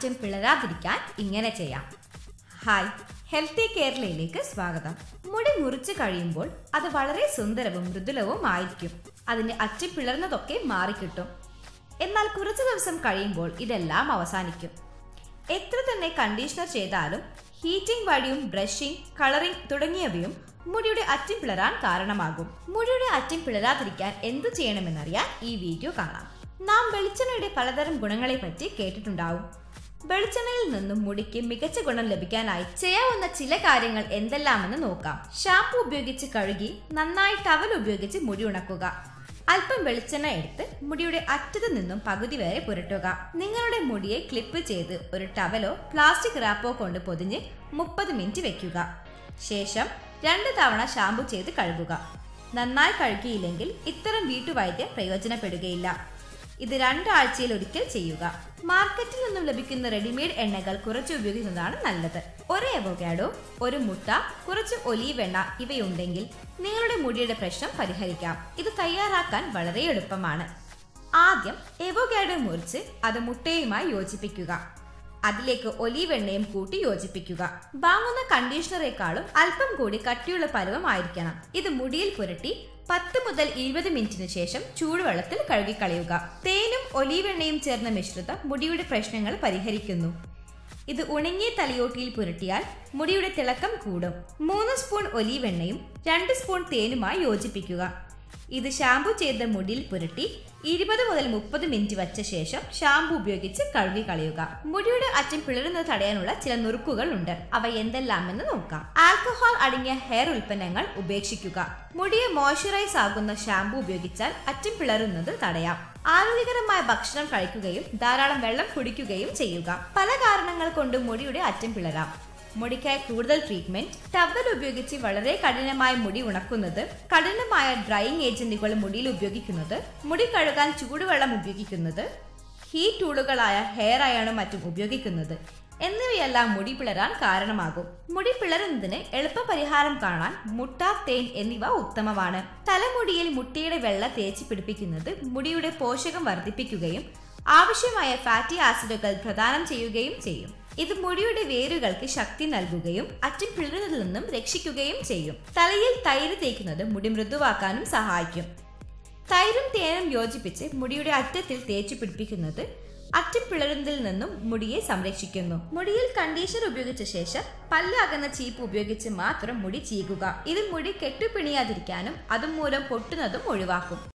അറ്റം പിളരാതിരിക്കാൻ ഇങ്ങനെ ചെയ്യാം ഹായ് ഹെൽത്തി കേരളയിലേക്ക് സ്വാഗതം മുടി മുറിച്ച് കഴിയുമ്പോൾ അത് വളരെ സുന്ദരവും മൃദുലവും ആയിരിക്കും അതിന്റെ അറ്റം പിളർന്നതൊക്കെ മാറിക്കിട്ടും എന്നാൽ കുറച്ച് ദിവസം കഴിയുമ്പോൾ ഇതെല്ലാം അവസാനിക്കും എത്ര തന്നെ കണ്ടീഷണർ ചെയ്താലും ഹീറ്റിംഗ് വഴിയും ബ്രഷിംഗ് കളറിംഗ് തുടങ്ങിയവയും മുടിയുടെ അറ്റം പിളരാൻ കാരണമാകും മുടിയുടെ അറ്റം പിളരാതിരിക്കാൻ എന്തു ചെയ്യണമെന്നറിയാൻ ഈ വീഡിയോ കാണാം നാം വെളിച്ചെണ്ണയുടെ പലതരം ഗുണങ്ങളെ പറ്റി കേട്ടിട്ടുണ്ടാവും വെളിച്ചെണ്ണയിൽ നിന്നും മുടിക്ക് മികച്ച ഗുണം ലഭിക്കാനായി ചെയ്യാവുന്ന ചില കാര്യങ്ങൾ എന്തെല്ലാമെന്ന് നോക്കാം ഷാമ്പു ഉപയോഗിച്ച് കഴുകി നന്നായി ടവൽ ഉപയോഗിച്ച് മുടി ഉണക്കുക അല്പം വെളിച്ചെണ്ണ എടുത്ത് മുടിയുടെ അറ്റത്ത് നിന്നും പകുതി വരെ പുരട്ടുക നിങ്ങളുടെ മുടിയെ ക്ലിപ്പ് ചെയ്ത് ഒരു ടവലോ പ്ലാസ്റ്റിക് റാപ്പോ കൊണ്ട് പൊതിഞ്ഞ് മുപ്പത് മിനിറ്റ് വെക്കുക ശേഷം രണ്ട് തവണ ഷാമ്പു ചെയ്ത് കഴുകുക നന്നായി കഴുകിയില്ലെങ്കിൽ ഇത്തരം വീട്ടുവൈദ്യം പ്രയോജനപ്പെടുകയില്ല ഇത് രണ്ടാഴ്ചയിൽ ഒരിക്കൽ ചെയ്യുക മാർക്കറ്റിൽ നിന്നും ലഭിക്കുന്ന റെഡിമെയ്ഡ് എണ്ണകൾ കുറച്ച് ഉപയോഗിക്കുന്നതാണ് നല്ലത് ഒരു അവോക്കാഡോ ഒരു മുട്ട കുറച്ച് ഒലീവ് എണ്ണ ഇവയുണ്ടെങ്കിൽ നിങ്ങളുടെ മുടിയുടെ പ്രശ്നം പരിഹരിക്കാം ഇത് തയ്യാറാക്കാൻ വളരെ എളുപ്പമാണ് ആദ്യം എവോക്കാഡോ മുറിച്ച് അത് മുട്ടയുമായി യോജിപ്പിക്കുക അതിലേക്ക് ഒലീവ് എണ്ണയും കൂട്ടി യോജിപ്പിക്കുക വാങ്ങുന്ന കണ്ടീഷണറേക്കാളും അല്പം കൂടി കട്ടിയുള്ള പരുവം ആയിരിക്കണം ഇത് മുടിയിൽ പുരട്ടി പത്ത് മുതൽ ഇരുപത് മിനിറ്റിന് ശേഷം ചൂടുവെള്ളത്തിൽ കഴുകിക്കളയുക തേനും ഒലീവ് എണ്ണയും ചേർന്ന മിശ്രിതം മുടിയുടെ പ്രശ്നങ്ങൾ പരിഹരിക്കുന്നു ഇത് ഉണങ്ങിയ തലയോട്ടിയിൽ പുരട്ടിയാൽ മുടിയുടെ തിളക്കം കൂടും മൂന്ന് സ്പൂൺ ഒലീവ് എണ്ണയും രണ്ട് സ്പൂൺ തേനുമായി യോജിപ്പിക്കുക ഇത് ഷാമ്പു ചെയ്ത മുടിയിൽ പുരട്ടി ഇരുപത് മുതൽ മുപ്പത് മിനിറ്റ് വച്ച ശേഷം ഷാമ്പു ഉപയോഗിച്ച് കഴുകി കളയുക മുടിയുടെ അറ്റം പിളരുന്നത് തടയാനുള്ള ചില നുറുക്കുകൾ ഉണ്ട് അവ എന്തെല്ലാമെന്ന് നോക്കാം ആൽക്കഹോൾ അടങ്ങിയ ഹെയർ ഉൽപ്പന്നങ്ങൾ ഉപേക്ഷിക്കുക മുടിയെ മോയ്സ്ചറൈസ് ആകുന്ന ഷാമ്പു ഉപയോഗിച്ചാൽ അറ്റം പിളരുന്നത് തടയാം ആരോഗ്യകരമായ ഭക്ഷണം കഴിക്കുകയും ധാരാളം വെള്ളം കുടിക്കുകയും ചെയ്യുക പല കാരണങ്ങൾ കൊണ്ട് മുടിയുടെ അറ്റം പിളരാം മുടിക്കായി കൂടുതൽ ട്രീറ്റ്മെന്റ് ടവൽ ഉപയോഗിച്ച് വളരെ കഠിനമായ മുടി ഉണക്കുന്നത് കഠിനമായ ഡ്രൈയിങ് ഏജന്റുകൾ മുടിയിൽ ഉപയോഗിക്കുന്നത് മുടി കഴുകാൻ ചൂടുവെള്ളം ഉപയോഗിക്കുന്നത് ഹീറ്റ് ടൂളുകളായ ഹെയർ അയണും മറ്റും ഉപയോഗിക്കുന്നത് എന്നിവയെല്ലാം മുടി പിളരാൻ കാരണമാകും മുടി പിളരുന്നതിന് എളുപ്പ പരിഹാരം കാണാൻ മുട്ട തേൻ എന്നിവ ഉത്തമമാണ് തലമുടിയിൽ മുട്ടയുടെ വെള്ള തേച്ച് പിടിപ്പിക്കുന്നത് മുടിയുടെ പോഷകം വർദ്ധിപ്പിക്കുകയും ആവശ്യമായ ഫാറ്റി ആസിഡുകൾ പ്രദാനം ചെയ്യുകയും ചെയ്യും ഇത് മുടിയുടെ വേരുകൾക്ക് ശക്തി നൽകുകയും അറ്റം പിളരുന്നതിൽ നിന്നും രക്ഷിക്കുകയും ചെയ്യും തലയിൽ തൈര് തേക്കുന്നത് മുടി മൃദുവാക്കാനും സഹായിക്കും തൈരും തേനും യോജിപ്പിച്ച് മുടിയുടെ അറ്റത്തിൽ തേച്ചു പിടിപ്പിക്കുന്നത് അറ്റം പിളരുന്നതിൽ നിന്നും മുടിയെ സംരക്ഷിക്കുന്നു മുടിയിൽ കണ്ടീഷണർ ഉപയോഗിച്ച ശേഷം പല്ല് അകന്ന ചീപ്പ് ഉപയോഗിച്ച് മാത്രം മുടി ചീകുക ഇത് മുടി കെട്ടുപിണിയാതിരിക്കാനും അതുമൂലം പൊട്ടുന്നതും ഒഴിവാക്കും